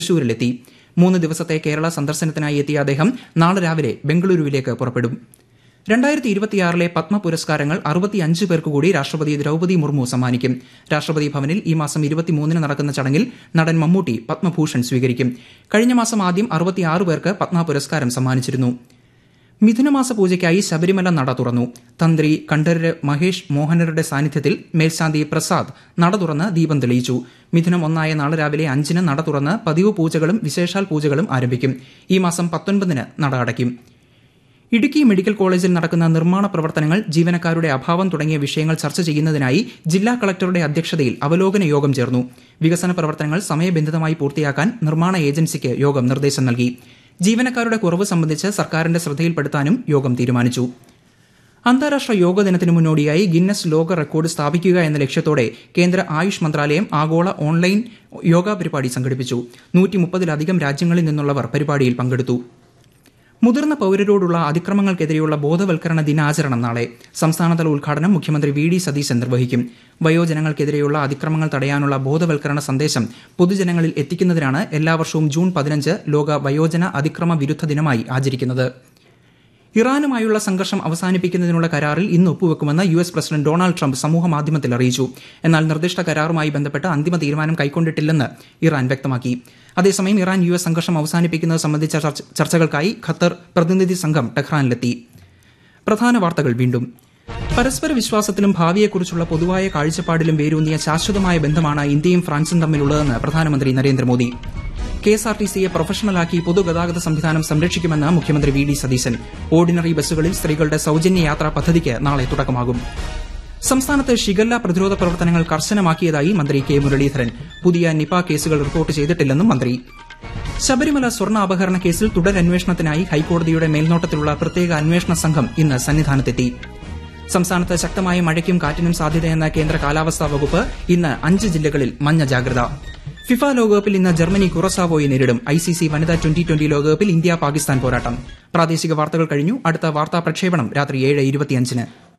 തൃശൂരിലെത്തി മൂന്ന് ദിവസത്തെ കേരള സന്ദർശനത്തിനായി എത്തിയ അദ്ദേഹം നാളെ രാവിലെ ബംഗളൂരുവിലേക്ക് പുറപ്പെടും രണ്ടായിരത്തി ഇരുപത്തിയാറിലെ പത്മ പുരസ്കാരങ്ങൾ അറുപത്തിയഞ്ച് പേർക്ക് കൂടി രാഷ്ട്രപതി ദ്രൌപദി മുർമു സമ്മാനിക്കും രാഷ്ട്രപതി ഭവനിൽ ഈ മാസം ഇരുപത്തിമൂന്നിന് നടക്കുന്ന ചടങ്ങിൽ നടൻ മമ്മൂട്ടി പത്മഭൂഷൺ സ്വീകരിക്കും കഴിഞ്ഞ മാസം ആദ്യം അറുപത്തിയാറ് പേർക്ക് പത്മ പുരസ്കാരം സമ്മാനിച്ചിരുന്നു മിഥുനമാസ പൂജയ്ക്കായി ശബരിമല നട തുറന്നു തന്ത്രി കണ്ഠരര് മഹേഷ് മോഹനരുടെ സാന്നിധ്യത്തിൽ മേൽശാന്തി പ്രസാദ് നട തുറന്ന് ദീപം തെളിയിച്ചു മിഥുനം ഒന്നായ നാളെ രാവിലെ അഞ്ചിന് നട തുറന്ന് പതിവ് പൂജകളും വിശേഷാൽ പൂജകളും ആരംഭിക്കും ഈ മാസം പത്തൊൻപതിന് നട അടയ്ക്കും ഇടുക്കി മെഡിക്കൽ കോളേജിൽ നടക്കുന്ന നിർമ്മാണ പ്രവർത്തനങ്ങൾ ജീവനക്കാരുടെ അഭാവം തുടങ്ങിയ വിഷയങ്ങൾ ചർച്ച ചെയ്യുന്നതിനായി ജില്ലാ കളക്ടറുടെ അധ്യക്ഷതയിൽ അവലോകന യോഗം ചേർന്നു വികസന പ്രവർത്തനങ്ങൾ സമയബന്ധിതമായി പൂർത്തിയാക്കാൻ നിർമ്മാണ ഏജൻസിക്ക് യോഗം നിർദ്ദേശം നൽകി ജീവനക്കാരുടെ കുറവ് സംബന്ധിച്ച് സർക്കാരിന്റെ ശ്രദ്ധയിൽപ്പെടുത്താനും യോഗം തീരുമാനിച്ചു അന്താരാഷ്ട്ര യോഗ ദിനത്തിന് മുന്നോടിയായി ഗിന്നസ് ലോക റെക്കോർഡ് സ്ഥാപിക്കുക എന്ന ലക്ഷ്യത്തോടെ കേന്ദ്ര ആയുഷ് മന്ത്രാലയം ആഗോള ഓൺലൈൻ യോഗ പരിപാടി സംഘടിപ്പിച്ചു നൂറ്റി മുപ്പതിലധികം രാജ്യങ്ങളിൽ നിന്നുള്ളവർ പരിപാടിയിൽ പങ്കെടുത്തു മുതിർന്ന പൌരരോടുള്ള അതിക്രമങ്ങൾക്കെതിരെയുള്ള ബോധവൽക്കരണ ദിനാചരണം നാളെ സംസ്ഥാനതല ഉദ്ഘാടനം മുഖ്യമന്ത്രി വി ഡി സതീശൻ നിർവഹിക്കും വയോജനങ്ങൾക്കെതിരെയുള്ള അതിക്രമങ്ങൾ തടയാനുള്ള ബോധവൽക്കരണ സന്ദേശം പൊതുജനങ്ങളിൽ എത്തിക്കുന്നതിനാണ് എല്ലാ വർഷവും ജൂൺ പതിനഞ്ച് ലോക വയോജന അതിക്രമ വിരുദ്ധ ദിനമായി ആചരിക്കുന്നത് ഇറാനുമായുള്ള സംഘർഷം അവസാനിപ്പിക്കുന്നതിനുള്ള കരാറിൽ ഇന്ന് ഒപ്പുവെക്കുമെന്ന് U S president Donald Trump സമൂഹ മാധ്യമത്തിൽ അറിയിച്ചു എന്നാൽ നിർദ്ദിഷ്ട കരാറുമായി ബന്ധപ്പെട്ട് അന്തിമ തീരുമാനം കൈക്കൊണ്ടിട്ടില്ലെന്ന് ഇറാൻ വ്യക്തമാക്കി അതേസമയം ഇറാൻ യു എസ് സംഘർഷം അവസാനിപ്പിക്കുന്നത് സംബന്ധിച്ച ചർച്ചകൾക്കായി ഖത്തർ പ്രതിനിധി സംഘം ടെഹ്റാനിലെത്തി പ്രധാന വാർത്തകൾ വീണ്ടും പരസ്പര വിശ്വാസത്തിലും ഭാവിയെക്കുറിച്ചുള്ള പൊതുവായ കാഴ്ചപ്പാടിലും വേരൂന്നിയ ശാശ്വതമായ ബന്ധമാണ് ഇന്ത്യയും ഫ്രാൻസും തമ്മിലുള്ളതെന്ന് പ്രധാനമന്ത്രി നരേന്ദ്രമോദി കെഎസ്ആർടിസിയെ പ്രൊഫഷണലാക്കി പൊതുഗതാഗത സംവിധാനം സംരക്ഷിക്കുമെന്ന് മുഖ്യമന്ത്രി വി ഡി സതീശൻ ഓർഡിനറി ബസ്സുകളിൽ സ്ത്രീകളുടെ സൌജന്യ യാത്രാ പദ്ധതിക്ക് നാളെ തുടക്കമാകും സംസ്ഥാനത്ത് ഷിഗല്ല പ്രതിരോധ പ്രവർത്തനങ്ങൾ കർശനമാക്കിയതായി മന്ത്രി കെ മുരളീധരൻ പുതിയ നിപ കേസുകൾ റിപ്പോർട്ട് ചെയ്തിട്ടില്ലെന്നും മന്ത്രി ശബരിമല സ്വർണ്ണ അപഹരണ കേസിൽ തുടരന്വേഷണത്തിനായി ഹൈക്കോടതിയുടെ മേൽനോട്ടത്തിലുള്ള പ്രത്യേക അന്വേഷണ സംഘം ഇന്ന് സന്നിധാനത്തെത്തി സംസ്ഥാനത്ത് ശക്തമായ മഴയ്ക്കും കാറ്റിനും സാധ്യതയെന്ന കേന്ദ്ര കാലാവസ്ഥാ വകുപ്പ് ഇന്ന് അഞ്ച് ജില്ലകളിൽ മഞ്ഞ ജാഗ്രത ഫിഫ ലോകകപ്പിൽ ഇന്ന് ജർമ്മനി കുറസാവോയെ നേരിടും ഐസിസി വനിതാ ട്വന്റി ട്വന്റി ലോകകപ്പിൽ ഇന്ത്യ പാകിസ്ഥാൻ പോരാട്ടം പ്രാദേശിക വാർത്തകൾ കഴിഞ്ഞു അടുത്ത വാർത്താ പ്രക്ഷേപണം രാത്രി ഏഴ് ഇരുപത്തിയഞ്ചിന്